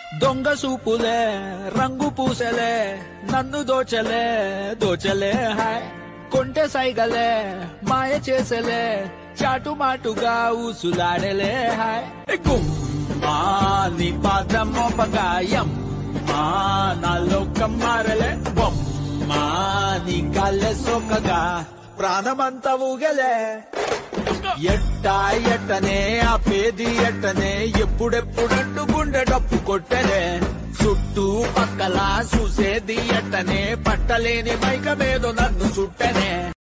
దొంగ సూపులే రంగు పూసలే నన్ను దోచలే దోచలే హాయ్ కొంటె సైగలే మాయ చేసలే చాటు మాటుగా ఊసులాడలే హాయ్ గుమ్మా నీ పాదం మోపగాయం మా నాలో కమ్మారలే బొమ్మా నీ కాళ్ళే సోకగా ప్రాణమంతా ఊగలే ఎట్టా ఎట్టనే ఆ పేది ఎట్టనే ఎప్పుడెప్పుడంటూ గుండె డప్పు కొట్టనే చుట్టూ పక్కల చూసేది ఎట్టనే పట్టలేని మైకమేదో నన్ను చుట్టనే